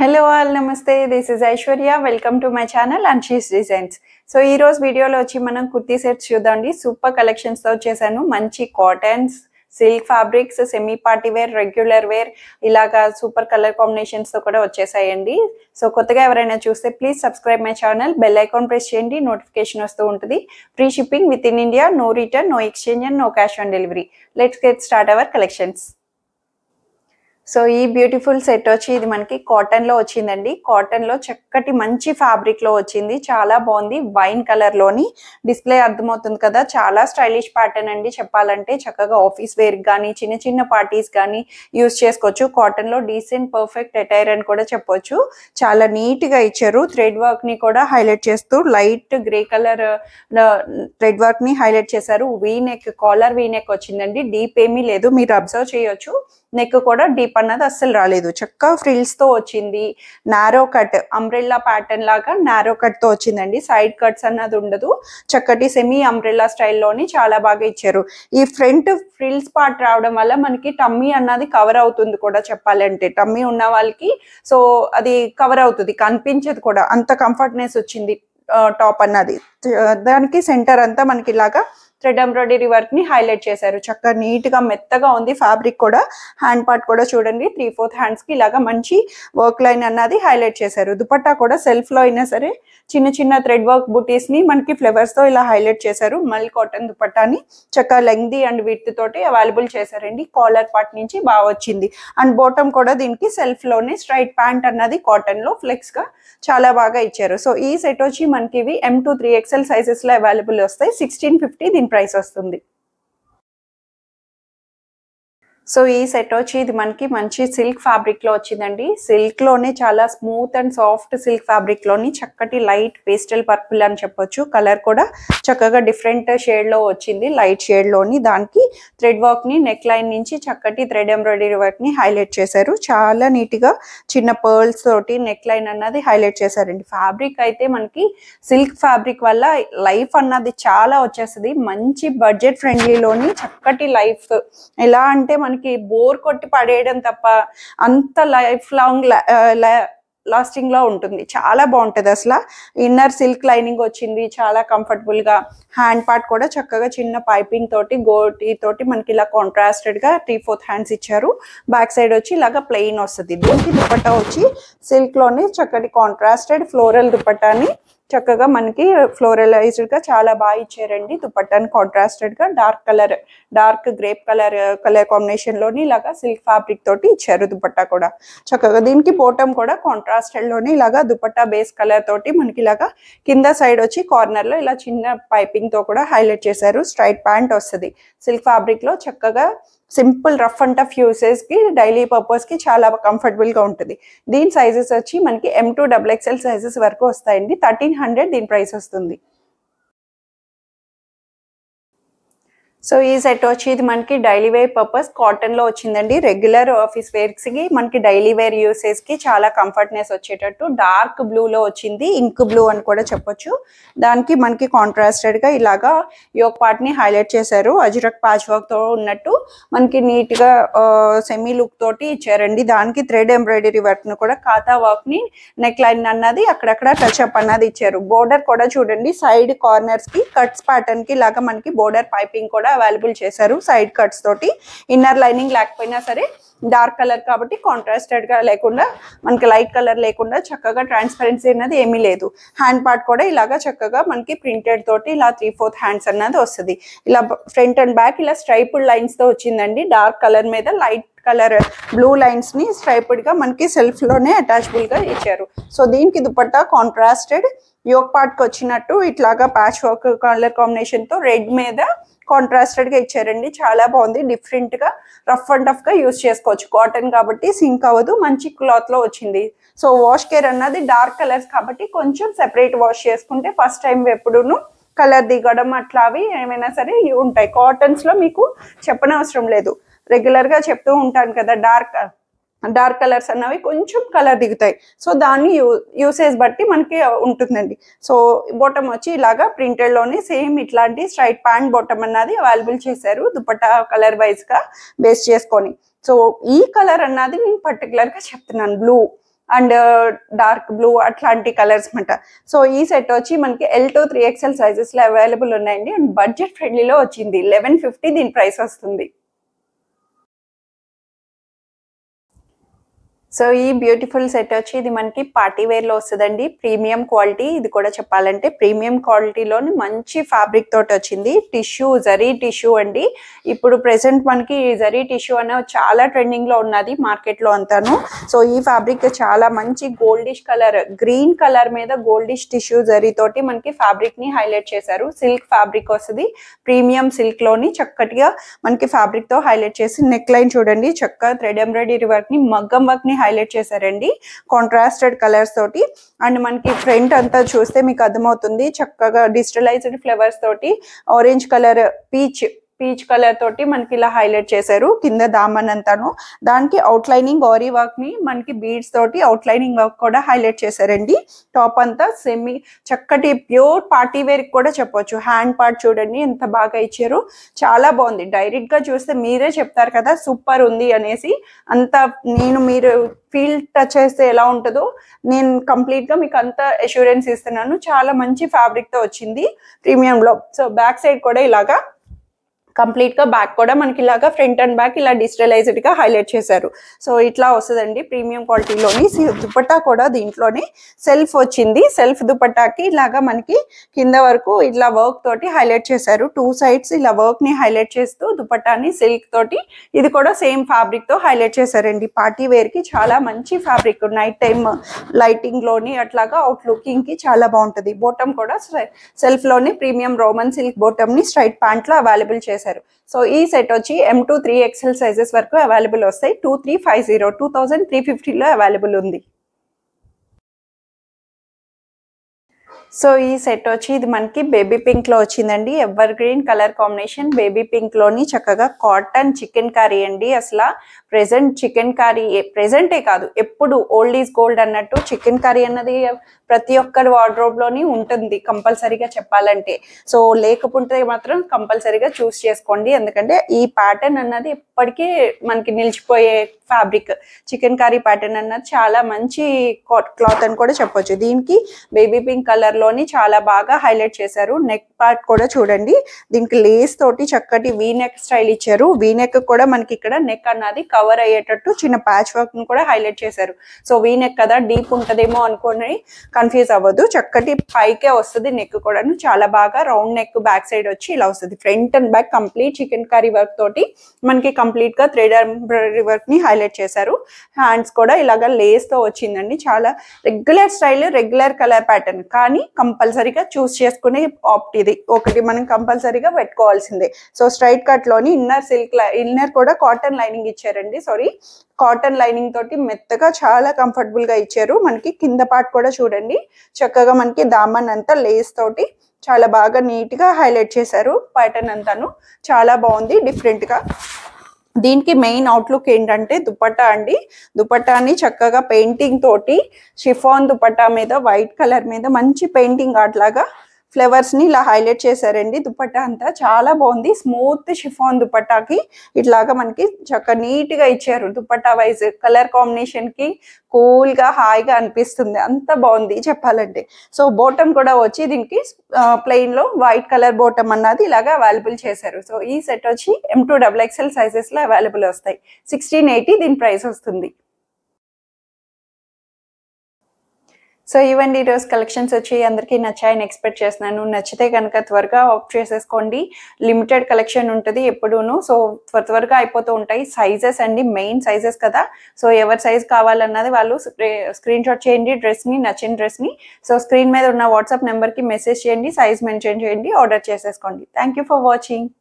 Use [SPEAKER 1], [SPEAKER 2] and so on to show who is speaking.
[SPEAKER 1] hello all నమస్తే this is Aishwarya welcome to my channel and she's designs so ఈ రోజు వీడియోలో వచ్చి మనం కుర్తీ సెట్స్ చూద్దాండి సూపర్ కలెక్షన్స్ తో వచ్చేసాను మంచి cottons silk fabrics semi party wear regular wear ఇలాగా సూపర్ కలర్ కాంబినేషన్స్ తో కూడా వచ్చేసాయండి సో కొత్తగా ఎవరైనా చూస్తే please subscribe my channel bell icon press చేయండి నోటిఫికేషన్ వస్తూ ఉంటుంది free shipping within India no return no exchange and no cash on delivery let's get start our collections so ఈ బ్యూటిఫుల్ సెట్ వచ్చి ఇది మనకి కాటన్ లో వచ్చిందండి cotton లో చక్కటి మంచి ఫ్యాబ్రిక్ లో వచ్చింది చాలా బాగుంది వైన్ కలర్ లోని డిస్ప్లే అర్థమవుతుంది కదా చాలా స్టైలిష్ ప్యాటర్న్ అండి చెప్పాలంటే చక్కగా ఆఫీస్ వేర్ కానీ చిన్న చిన్న పార్టీస్ కానీ యూస్ చేసుకోవచ్చు కాటన్ లో డీసెంట్ పర్ఫెక్ట్ అటైర్ అని కూడా చెప్పొచ్చు చాలా నీట్ గా ఇచ్చారు థ్రెడ్ వర్క్ ని కూడా హైలైట్ చేస్తూ light grey colour thread work ని హైలైట్ చేశారు V neck collar V neck వచ్చిందండి డీప్ ఏమీ లేదు మీరు అబ్జర్వ్ చేయొచ్చు నెక్ కూడా డీప్ అన్నది అస్సలు రాలేదు చక్కగా ఫ్రిల్స్ తో వచ్చింది నారో కట్ అంబ్రెల్లా ప్యాటర్న్ లాగా నారో కట్ తో వచ్చిందండి సైడ్ కట్స్ అన్నది ఉండదు చక్కటి సెమీ అంబ్రెల్లా స్టైల్లోని చాలా బాగా ఇచ్చారు ఈ ఫ్రంట్ ఫ్రిల్స్ పార్ట్ రావడం వల్ల మనకి టమ్మీ అన్నది కవర్ అవుతుంది కూడా చెప్పాలంటే టమ్మీ ఉన్న వాళ్ళకి సో అది కవర్ అవుతుంది కనిపించదు కూడా అంత కంఫర్ట్నెస్ వచ్చింది టాప్ అన్నది దానికి సెంటర్ అంతా మనకి ఇలాగా థ్రెడ్ ఎంబ్రాయిడరీ వర్క్ ని హైలైట్ చేశారు చక్కగా నీట్ గా మెత్తగా ఉంది ఫ్యాబ్రిక్ కూడా హ్యాండ్ పార్ట్ కూడా చూడండి త్రీ ఫోర్త్ హ్యాండ్స్ కి ఇలాగా మంచి వర్క్ లైన్ అన్నది హైలైట్ చేశారు దుపట్టా కూడా సెల్ఫ్ లో అయినా సరే చిన్న చిన్న థ్రెడ్ వర్క్ బుటీస్ ని మనకి ఫ్లవర్స్ తో ఇలా హైలైట్ చేశారు మల్ కాటన్ దుపట్టాని చక్కగా లెంగ్ది అండ్ విత్ తోటి అవైలబుల్ చేశారండి కాలర్ పార్ట్ నుంచి బాగా వచ్చింది అండ్ బాటమ్ కూడా దీనికి సెల్ఫ్ లోనే స్ట్రైట్ ప్యాంట్ అన్నది కాటన్ లో ఫ్లెక్స్ గా చాలా బాగా ఇచ్చారు సో ఈ సెట్ వచ్చి మనకి ఇవి M to three XL sizes లో అవైలబుల్ వస్తాయి సిక్స్టీన్ ఫిఫ్టీ దీని ప్రైస్ వస్తుంది సో ఈ సెట్ వచ్చి ఇది మనకి మంచి సిల్క్ ఫ్యాబ్రిక్ లో వచ్చిందండి సిల్క్ లోనే చాలా smooth and soft silk fabric లోని చక్కటి లైట్ పేస్టల్ పర్పుల్ అని చెప్పొచ్చు కలర్ కూడా చక్కగా డిఫరెంట్ షేడ్ లో వచ్చింది లైట్ షేడ్ లోని దానికి థ్రెడ్ వర్క్ ని నెక్ లైన్ నుంచి చక్కటి థ్రెడ్ ఎంబ్రాయిడరీ వర్క్ ని హైలైట్ చేశారు చాలా నీట్ గా చిన్న పర్ల్స్ తోటి నెక్ లైన్ అన్నది హైలైట్ చేశారండి ఫ్యాబ్రిక్ అయితే మనకి సిల్క్ ఫ్యాబ్రిక్ వల్ల లైఫ్ అన్నది చాలా వచ్చేస్తుంది మంచి బడ్జెట్ ఫ్రెండ్లీలోని చక్కటి లైఫ్ ఎలా అంటే మనకి బోర్ కొట్టి పడేయడం తప్ప అంత లైఫ్ లాంగ్ లాస్టింగ్ లో ఉంటుంది చాలా బాగుంటది అసలు ఇన్నర్ సిల్క్ లైనింగ్ వచ్చింది చాలా కంఫర్టబుల్ గా హ్యాండ్ పార్ట్ కూడా చక్కగా చిన్న పైపింగ్ తోటి గోటి తోటి మనకి ఇలా కాంట్రాస్టెడ్ గా త్రీ ఫోర్త్ హ్యాండ్స్ ఇచ్చారు బ్యాక్ సైడ్ వచ్చి ఇలాగా ప్లెయిన్ వస్తుంది దీనికి దుపట్టా వచ్చి సిల్క్ లోని చక్కటి కాంట్రాస్టెడ్ ఫ్లోరల్ దుపట్టాని చక్కగా మనకి ఫ్లోరలైజ్డ్ గా చాలా బాగా ఇచ్చారండి దుపట్టాని కాంట్రాస్టెడ్ గా dark colour dark grape colour colour combination లోని ఇలాగా సిల్క్ ఫ్యాబ్రిక్ తోటి ఇచ్చారు దుపట్టా కూడా చక్కగా దీనికి బోటం కూడా కాంట్రాస్టెడ్ లోని ఇలాగా దుపట్టా బేస్ కలర్ తోటి మనకి ఇలాగా కింద సైడ్ వచ్చి కార్నర్ లో ఇలా చిన్న పైపింగ్ తో కూడా హైలైట్ చేశారు స్ట్రైట్ ప్యాంట్ వస్తుంది సిల్క్ ఫ్యాబ్రిక్ లో చక్కగా simple rough and tough uses కి డైలీ పర్పస్ కి చాలా కంఫర్టబుల్ గా ఉంటుంది దీని సైజెస్ వచ్చి మనకి M to double XL sizes వరకు వస్తాయండి థర్టీన్ హండ్రెడ్ దీని ప్రైస్ వస్తుంది సో ఈ సెట్ వచ్చి ఇది మనకి డైలీ వేర్ పర్పస్ కాటన్ లో వచ్చిందండి రెగ్యులర్ ఆఫీస్ వేర్స్ కి మనకి డైలీ వేర్ యూసెస్ కి చాలా కంఫర్ట్నెస్ వచ్చేటట్టు డార్క్ బ్లూ లో వచ్చింది ఇంక్ బ్లూ అని కూడా చెప్పొచ్చు దానికి మనకి కాంట్రాస్టెడ్ గా ఇలాగా యోక్ పార్ట్ ని హైలైట్ చేశారు అజ్రక్ ప్యాచ్ వర్క్ తో ఉన్నట్టు మనకి నీట్ గా సెమీ లుక్ తోటి ఇచ్చారండి దానికి థ్రెడ్ ఎంబ్రాయిడరీ వర్క్ ను కూడా ఖాతా వర్క్ ని నెక్ లైన్ అన్నది అక్కడక్కడ టచ్ అప్ అన్నది ఇచ్చారు బోర్డర్ కూడా చూడండి సైడ్ కార్నర్స్ కి కట్స్ ప్యాటర్న్ కి లాగా మనకి బోర్డర్ పైపింగ్ కూడా అవైలబుల్ చేశారు సైడ్ కట్స్ తోటి ఇన్నర్ లైనింగ్ లేకపోయినా సరే డార్క్ కలర్ కాబట్టి కాంట్రాస్టెడ్ గా లేకుండా మనకి లైట్ కలర్ లేకుండా చక్కగా ట్రాన్స్పరెన్సీ అనేది ఏమీ లేదు హ్యాండ్ పార్ట్ కూడా ఇలాగా చక్కగా మనకి ప్రింటెడ్ తోటి ఇలా త్రీ ఫోర్త్ హ్యాండ్స్ అన్నది వస్తుంది ఇలా ఫ్రంట్ అండ్ బ్యాక్ ఇలా స్ట్రైపుడ్ లైన్స్ తో వచ్చిందండి డార్క్ కలర్ మీద లైట్ కలర్ బ్లూ లైన్స్ ని స్ట్రైపుడ్ గా మనకి సెల్ఫ్ లోనే అటాచబుల్ గా ఇచ్చారు సో దీనికి దుపట్టా కాంట్రాస్టెడ్ యోక్ పార్ట్ కి వచ్చినట్టు ఇట్లాగా ప్యాచ్ వర్క్ కలర్ కాంబినేషన్ తో రెడ్ మీద కాంట్రాస్టెడ్ గా ఇచ్చారండి చాలా బాగుంది డిఫరెంట్ గా రఫ్ అండ్ టఫ్ గా యూస్ చేసుకోవచ్చు కాటన్ కాబట్టి సింక్ అవ్వదు మంచి క్లాత్ లో వచ్చింది సో వాష్ కేర్ అన్నది డార్క్ కలర్స్ కాబట్టి కొంచెం సెపరేట్ వాష్ చేసుకుంటే ఫస్ట్ టైం ఎప్పుడును కలర్ దిగడం అట్లా అవి ఏమైనా సరే ఉంటాయి కాటన్స్ లో మీకు చెప్పనవసరం లేదు రెగ్యులర్ గా చెప్తూ ఉంటాను కదా డార్క్ డార్క్ కలర్స్ అన్నవి కొంచెం కలర్ దిగుతాయి సో దాన్ని యూ యూసేజ్ బట్టి మనకి ఉంటుందండి సో బొటం వచ్చి ఇలాగా ప్రింటెడ్ లోనే సేమ్ ఇట్లాంటి స్ట్రైట్ ప్యాంట్ బొటం అన్నది అవైలబుల్ చేశారు దుపట్టా కలర్ వైజ్ గా బేస్ చేసుకొని సో ఈ కలర్ అన్నది నేను పర్టికులర్ గా చెప్తున్నాను బ్లూ అండ్ డార్క్ బ్లూ అట్లాంటి కలర్స్ అనమాట సో ఈ సెట్ వచ్చి మనకి ఎల్ టు త్రీ ఎక్స్ఎల్ సైజెస్లో అవైలబుల్ ఉన్నాయండి అండ్ బడ్జెట్ ఫ్రెండ్లీలో వచ్చింది లెవెన్ ఫిఫ్టీ దీని ప్రైస్ వస్తుంది సో ఈ బ్యూటిఫుల్ సెట్ వచ్చి ఇది మనకి పార్టీ వేర్లో వస్తుందండి ప్రీమియం క్వాలిటీ ఇది కూడా చెప్పాలంటే ప్రీమియం క్వాలిటీలోని మంచి ఫ్యాబ్రిక్ తోటి వచ్చింది టిష్యూ జరీ టిష్యూ అండి ఇప్పుడు ప్రెసెంట్ మనకి జరీ టిష్యూ అనే చాలా ట్రెండింగ్లో ఉన్నది మార్కెట్లో అంతాను సో ఈ ఫ్యాబ్రిక్ చాలా మంచి గోల్డిష్ కలర్ గ్రీన్ కలర్ మీద గోల్డిష్ టిష్యూ జరీ తోటి మనకి ఫ్యాబ్రిక్ ని హైలైట్ చేశారు సిల్క్ ఫ్యాబ్రిక్ వస్తుంది ప్రీమియం సిల్క్ లోని చక్కటిగా మనకి ఫ్యాబ్రిక్ తో హైలైట్ చేసి నెక్ లైన్ చూడండి చక్కగా థ్రెడ్ ఎంబ్రాయిడరీ వర్క్ ని మగ్గం వర్క్ ని హైలైట్ చేశారండి కాంట్రాస్టెడ్ కలర్స్ తోటి అండ్ మనకి ఫ్రంట్ అంతా చూస్తే మీకు అర్థమవుతుంది చక్కగా డిజిటలైజ్డ్ ఫ్లవర్స్ తోటి orange colour peach peach colour తోటి మనకి ఇలా హైలైట్ చేశారు కింద దామన్ అంతాను దానికి అవుట్ లైనింగ్ ఆరీ వర్క్ ని మనకి బీడ్స్ తోటి అవుట్ లైనింగ్ వర్క్ కూడా హైలైట్ చేశారండి టాప్ అంతా సెమీ చక్కటి ప్యూర్ పార్టీ వేర్ కూడా చెప్పొచ్చు హ్యాండ్ పార్ట్ చూడండి ఎంత బాగా ఇచ్చారు చాలా బాగుంది డైరెక్ట్ గా చూస్తే మీరే చెప్తారు కదా సూపర్ ఉంది అనేసి అంత నేను మీరు ఫీల్ టచ్ చేస్తే ఎలా ఉంటుందో నేను కంప్లీట్ గా మీకు అంత అష్యూరెన్స్ ఇస్తున్నాను చాలా మంచి ఫ్యాబ్రిక్ తో వచ్చింది ప్రీమియం లో సో బ్యాక్ సైడ్ కూడా ఇలాగా కంప్లీట్ గా బ్యాక్ కూడా మనకి ఇలాగా ఫ్రంట్ అండ్ బ్యాక్ ఇలా డిజిటలైజ్డ్ గా హైలైట్ చేశారు సో ఇట్లా వస్తుందండి ప్రీమియం క్వాలిటీలోని దుపట్టా కూడా దీంట్లోనే సెల్ఫ్ వచ్చింది సెల్ఫ్ దుపట్టాకి ఇలాగా మనకి కింద వరకు ఇట్లా వర్క్ తోటి హైలైట్ చేశారు టూ సైడ్స్ ఇలా వర్క్ ని హైలైట్ చేస్తూ దుపట్టాని సిల్క్ తోటి ఇది కూడా సేమ్ ఫ్యాబ్రిక్ తో హైలైట్ చేశారండి పార్టీ వేర్ కి చాలా మంచి ఫ్యాబ్రిక్ నైట్ టైం లైటింగ్ లోని అట్లాగా అవుట్ లుకింగ్ కి చాలా బాగుంటుంది బోటం కూడా సెల్ఫ్ లోని ప్రీమియం రోమన్ సిల్క్ బోటమ్ ని స్ట్రైట్ ప్యాంట్ లో అవైలబుల్ చేశారు సో ఈ సెట్ వచ్చి M to three XL sizes వరకు అవైలబుల్ వస్తాయి two three five zero two thousand three ఫిఫ్టీలో అవైలబుల్ ఉంది సో ఈ సెట్ వచ్చి ఇది మనకి బేబీ పింక్ లో వచ్చిందండి evergreen colour combination baby pink లోని చక్కగా కాటన్ చికెన్ కర్రీ అండి అసలు ప్రెసెంట్ చికెన్ కర్రీ ప్రెసెంటే కాదు ఎప్పుడు ఓల్డ్ ఈజ్ గోల్డ్ అన్నట్టు చికెన్ కర్రీ అన్నది ప్రతి ఒక్కరి వార్డ్రోబ్ లోని ఉంటుంది కంపల్సరీగా చెప్పాలంటే సో లేకపోతే మాత్రం కంపల్సరీగా చూస్ చేసుకోండి ఎందుకంటే ఈ ప్యాటర్న్ అన్నది ఎప్పటికీ మనకి నిలిచిపోయే ఫ్యాబ్రిక్ చికెన్ కర్రీ ప్యాటర్న్ అన్నది చాలా మంచి క్లాత్ అని కూడా చెప్పొచ్చు దీనికి బేబీ పింక్ కలర్ లోని చాలా బాగా హైలైట్ చేశారు నెక్ పార్ట్ కూడా చూడండి దీనికి లేస్ తోటి చక్కటి వీ నెక్ స్టైల్ ఇచ్చారు వీ నెక్ కూడా మనకి ఇక్కడ నెక్ అన్నది కవర్ అయ్యేటట్టు చిన్న ప్యాచ్ వర్క్ ని కూడా హైలైట్ చేశారు సో వీ నెక్ కదా డీప్ ఉంటదేమో అనుకొని కన్ఫ్యూజ్ అవ్వదు చక్కటి పైకే వస్తుంది నెక్ కూడాను చాలా బాగా రౌండ్ నెక్ బ్యాక్ సైడ్ వచ్చి ఇలా వస్తుంది front and back complete chikankari work తోటి మనకి కంప్లీట్ గా థ్రెడ్ ఎంబ్రాయిడరీ వర్క్ ని హైలైట్ చేశారు హ్యాండ్స్ కూడా ఇలాగా లేస్ తో వచ్చిందండి చాలా regular style regular colour pattern కానీ కంపల్సరీగా చూస్ చేసుకునే ఆప్ట్ ఇది ఒకటి మనం కంపల్సరీగా పెట్టుకోవాల్సిందే సో స్ట్రైట్ కట్ లోని ఇన్నర్ సిల్క్ ఇన్నర్ కూడా కాటన్ లైనింగ్ ఇచ్చారండి సారీ కాటన్ లైనింగ్ తోటి మెత్తగా చాలా కంఫర్టబుల్ గా ఇచ్చారు మనకి కింద పార్ట్ కూడా చూడండి చక్కగా మనకి దామన్ అంతా లేస్ తోటి చాలా బాగా నీట్ గా హైలైట్ చేశారు ప్యాటర్న్ అంతాను చాలా బాగుంది డిఫరెంట్ గా దీనికి మెయిన్ అవుట్లుక్ ఏంటంటే దుపట్టా అండి దుపట్టాని చక్కగా పెయింటింగ్ తోటి షిఫాన్ దుపట్టా మీద వైట్ కలర్ మీద మంచి పెయింటింగ్ అట్లాగా ఫ్లవర్స్ ని ఇలా హైలైట్ చేశారండి దుపట్టా అంతా చాలా బాగుంది స్మూత్ షిఫాన్ దుపట్టాకి ఇట్లాగా మనకి చక్క నీట్ గా ఇచ్చారు దుపట్టా వైజ్ కలర్ కాంబినేషన్ కి కూల్ గా హాయిగా అనిపిస్తుంది అంత బాగుంది చెప్పాలంటే సో బోటం కూడా వచ్చి దీనికి ప్లెయిన్ లో వైట్ కలర్ బోటం అన్నది ఇలాగా అవైలబుల్ చేశారు సో ఈ సెట్ వచ్చి M to double XL sizes లో అవైలబుల్ వస్తాయి సిక్స్టీన్ ఎయిటీ దీని ప్రైస్ వస్తుంది సో ఇవ్వండి ఈరోజు కలెక్షన్స్ వచ్చి అందరికీ నచ్చాయని ఎక్స్పెక్ట్ చేస్తున్నాను నచ్చితే కనుక త్వరగా ఆఫ్ చేసేసుకోండి లిమిటెడ్ కలెక్షన్ ఉంటుంది ఎప్పుడూను సో త్వర త్వరగా అయిపోతూ ఉంటాయి సైజెస్ అండి మెయిన్ సైజెస్ కదా సో ఎవరి సైజ్ కావాలన్నది వాళ్ళు స్క్రీన్ షాట్ చేయండి డ్రెస్ని నచ్చిన డ్రెస్ని సో స్క్రీన్ మీద ఉన్న వాట్సాప్ నెంబర్కి మెసేజ్ చేయండి సైజ్ మెన్షన్ చేయండి ఆర్డర్ చేసేసుకోండి థ్యాంక్ యూ ఫర్ వాచింగ్